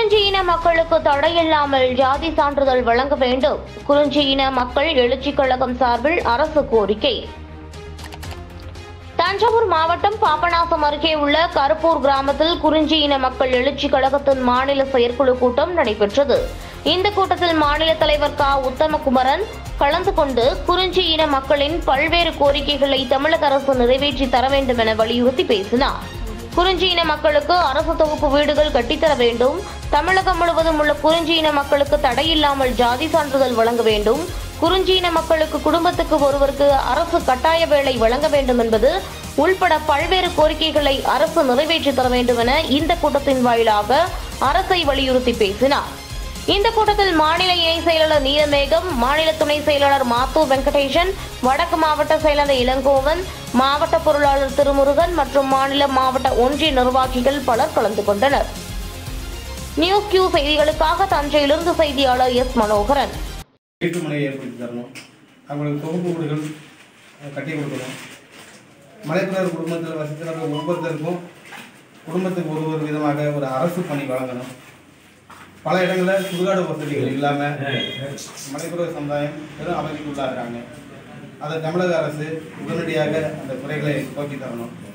குறிஞ்சியின மக்களுக்கு தடையில்லாமல் ஜாதி சான்றிதழ் வழங்க வேண்டும் குறிஞ்சியின மக்கள் எழுச்சிக் கழகம் சார்பில் அரசு கோரிக்கை தஞ்சாவூர் மாவட்டம் பாபநாசம் அருகே உள்ள கருப்பூர் கிராமத்தில் குறிஞ்சியின மக்கள் எழுச்சி கழகத்தின் மாநில செயற்குழு கூட்டம் நடைபெற்றது இந்த கூட்டத்தில் மாநில தலைவர் க உத்தமகுமரன் கலந்து கொண்டு குறிஞ்சியின மக்களின் பல்வேறு கோரிக்கைகளை தமிழக அரசு நிறைவேற்றி தர வேண்டும் என வலியுறுத்தி பேசினார் குறிஞ்சியின மக்களுக்கு அரசு தொகுப்பு வீடுகள் கட்டித்தர வேண்டும் தமிழகம் முழுவதும் உள்ள குறிஞ்சியின மக்களுக்கு தடையில்லாமல் ஜாதி சான்றிதழ் வழங்க வேண்டும் குறிஞ்சியின மக்களுக்கு குடும்பத்துக்கு ஒருவருக்கு அரசு கட்டாய வேலை வழங்க வேண்டும் என்பது உள்பட பல்வேறு கோரிக்கைகளை அரசு நிறைவேற்றி தர வேண்டும் என இந்த கூட்டத்தின் வாயிலாக அரசை வலியுறுத்தி பேசினார் இந்த கூட்டத்தில் மாநில இணை செயலாளர் நீலமேகம் மாநில துணை செயலாளர் மாத்து வெங்கடேசன் வடக்கு மாவட்ட செயலாளர் இளங்கோவன் மாவட்ட பொருளாளர் திருமுருகன் மற்றும் மாநில மாவட்ட ஒன்றிய நிர்வாகிகள் பலர் கலந்து கொண்டனர் நியூஸ் கியூ செய்திகளுக்காக தஞ்சையிலிருந்து செய்தியாளர் எஸ் மனோகரன் வீட்டு மனையை ஏற்படுத்தி தரணும் அவங்களுக்கு தொகுப்பு வீடுகள் அஹ், கட்டி கொடுக்கணும் மலைப்பினர் குடும்பத்தில் வசிக்கிறவங்க ஒவ்வொருத்தருக்கும் குடும்பத்துக்கு ஒரு ஒரு விதமாக ஒரு அரசு பணி வழங்கணும் பல இடங்களில் சுடுகாடு வசதிகள் இல்லாமல் மலைப்புற சமுதாயம் பெரும் அவதிக்குள்ளாகிறாங்க அதை தமிழக அரசு உடனடியாக அந்த குறைகளை போக்கி தரணும்